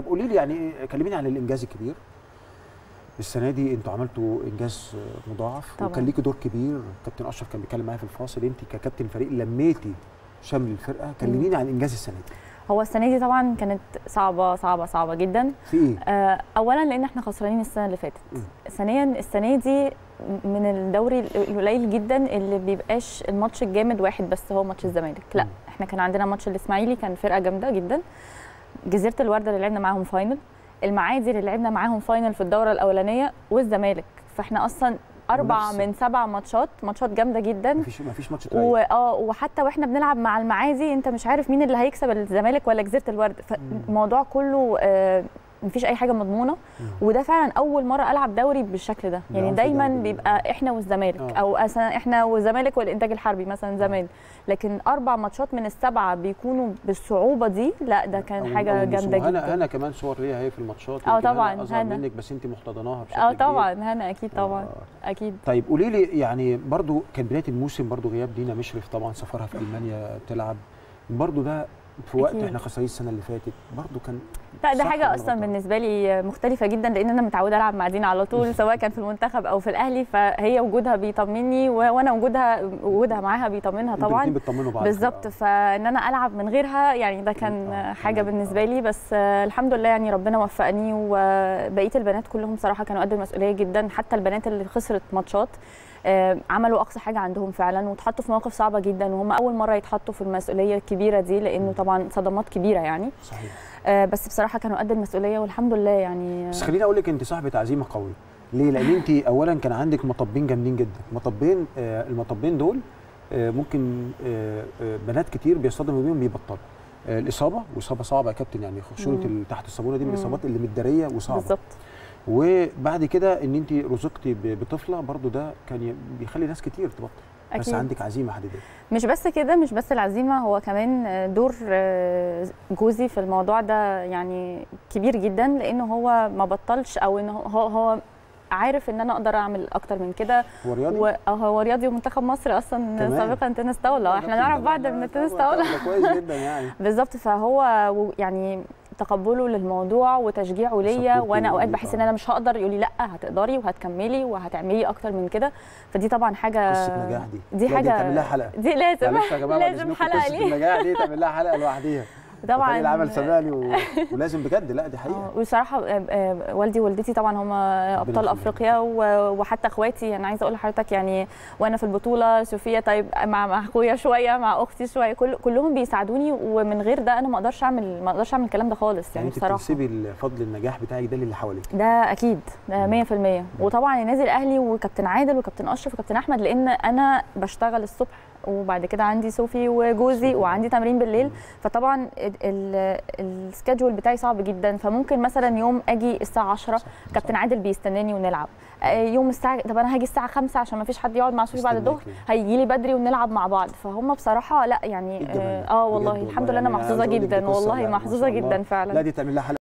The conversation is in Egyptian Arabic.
قولي لي يعني كلميني عن الانجاز الكبير السنه دي انتوا عملتوا انجاز مضاعف طبعاً. وكان ليكي دور كبير كابتن اشرف كان بيتكلم معايا في الفاصل انت ككابتن فريق لميتي شمل الفرقه كلميني عن انجاز السنه دي هو السنه دي طبعا كانت صعبه صعبه صعبه جدا في ايه آه، اولا لان احنا خسرانين السنه اللي فاتت مم. ثانيا السنه دي من الدوري القليل جدا اللي بيبقاش الماتش الجامد واحد بس هو ماتش الزمالك لا مم. احنا كان عندنا ماتش الاسماعيلي كان فرقه جامده جدا جزيره الورده اللي لعبنا معاهم فاينل المعادي اللي لعبنا معاهم فاينل في الدوره الاولانيه والزمالك فاحنا اصلا اربع منافسة. من سبع ماتشات ماتشات جامده جدا مفيش مفيش ماتش تريح واه وحتى واحنا بنلعب مع المعادي انت مش عارف مين اللي هيكسب الزمالك ولا جزيره الورد فالموضوع كله آه، مفيش اي حاجه مضمونه مم. وده فعلا اول مره العب دوري بالشكل ده يعني العنف دايما ده بال- بيبقى احنا والزمالك آه. او مثلا احنا والزمالك والانتاج الحربي مثلا زمان لكن اربع ماتشات من السبعه بيكونوا بالصعوبه دي لا ده كان أو- حاجه أو جامده نسمع. هنا جدا هنا كمان صور ليها هي في الماتشات آه يمكن هنا طبعاً، اصغر هنا. منك بس انت محتضناها بشكل اه كبير. طبعا هنا اكيد طبعا آه. اكيد طيب قولي لي يعني برضو كان بدايه الموسم برضو غياب دينا مشرف طبعا سفرها في المانيا تلعب برضو ده في وقت أكيد. احنا خسرانين السنه اللي فاتت برضو كان لا ده صح حاجه ولا اصلا غلطان؟ بالنسبه لي مختلفه جدا لان انا متعوده العب مع دينا على طول سواء كان في المنتخب او في الاهلي فهي وجودها بيطمني و- وانا وجودها وجودها معاها بيطمنها انتوا طبعا الاتنين بتطمنوا بعض بالظبط آه. فان انا العب من غيرها يعني ده كان آه، حاجه كان- بالنسبه لي بس آه، الحمد لله يعني ربنا وفقني وبقيه البنات كلهم صراحه كانوا قد المسؤوليه جدا حتى البنات اللي خسرت ماتشات آه، عملوا اقصى حاجه عندهم فعلا واتحطوا في مواقف صعبه جدا وهم اول مره يتحطوا في المسؤوليه الكبيره دي لانه طبعا صدمات كبيره يعني صحيح آه، بس بصراحه كانوا قد المسؤوليه والحمد لله يعني بس خليني اقول لك انت صاحبه عزيمه قويه ليه لان انت اولا كان عندك مطبين جامدين جدا مطبين آه المطبين دول آه ممكن آه آه بنات كتير بيصطدموا بيهم بيبطلوا آه الاصابه واصابه صعبه يا كابتن يعني خشونه مم. ال- تحت الصابونه دي من مم. الاصابات اللي متداريه وصعبه بالظبط وبعد كده ان انت رزقتي ب- بطفله برضو ده كان ي- بيخلي ناس كتير تبطل بس أكيد. عندك عزيمه حديديه مش بس كده مش بس العزيمه هو كمان دور آه، جوزي في الموضوع ده يعني كبير جدا لانه هو ما بطلش او انه هو هو عارف ان انا اقدر اعمل اكتر من كده هو رياضي وهو رياضي ومنتخب مصر اصلا كمان. سابقا تنس طاوله احنا نعرف بعض من التنس طاوله طاوله كويس جدا يعني بالظبط فهو و- يعني تقبله للموضوع وتشجيعه ليا سبورته وانا اوقات ليك، بحس آه. ان انا مش هقدر يقول لي لا هتقدري وهتكملي وهتعملي اكتر من كده فدي طبعا حاجه قصه نجاح دي دي لا، حاجه تعمل لها حلقه دي لازم معلش يا جماعه بعد لازم إذنكم حلقه قصه ليه النجاح دي تعمل لها حلقه لوحديها طبعا فريق العمل سامعني و... ولازم بجد لا دي حقيقه آه، وصراحه آه، آه، والدي ووالدتي طبعا هم ابطال يخليهم. افريقيا و- وحتى اخواتي انا عايزه اقول لحضرتك يعني وانا في البطوله سofia طيب مع مع اخويا شويه مع اختي شويه كل كلهم بيساعدوني ومن غير ده انا ما اقدرش اعمل ما اقدرش اعمل الكلام ده خالص يعني يعني انت بصراحه بتنسبي فضل النجاح بتاعك ده للي حواليك ده اكيد ده 100% وطبعا النادي الاهلي وكابتن عادل وكابتن اشرف وكابتن احمد لان انا بشتغل الصبح وبعد كده عندي صوفي وجوزي وعندي تمرين بالليل فطبعا ال- ال- السكادجول بتاعي صعب جدا فممكن مثلا يوم اجي الساعه 10 صح، كابتن صح. عادل بيستناني ونلعب آه، يوم الساعه طب انا هاجي الساعه 5 عشان ما فيش حد يقعد مع صوفي بعد الظهر استناكي. هيجي لي بدري ونلعب مع بعض فهم بصراحه لا يعني إيه الجمال ده؟ اه بجد والله الحمد لله انا يعني عايز محظوظه أقول لك دي جدا قصة والله لا، ما محظوظه شاء الله. جدا فعلا لا دي تعمل لها حلقه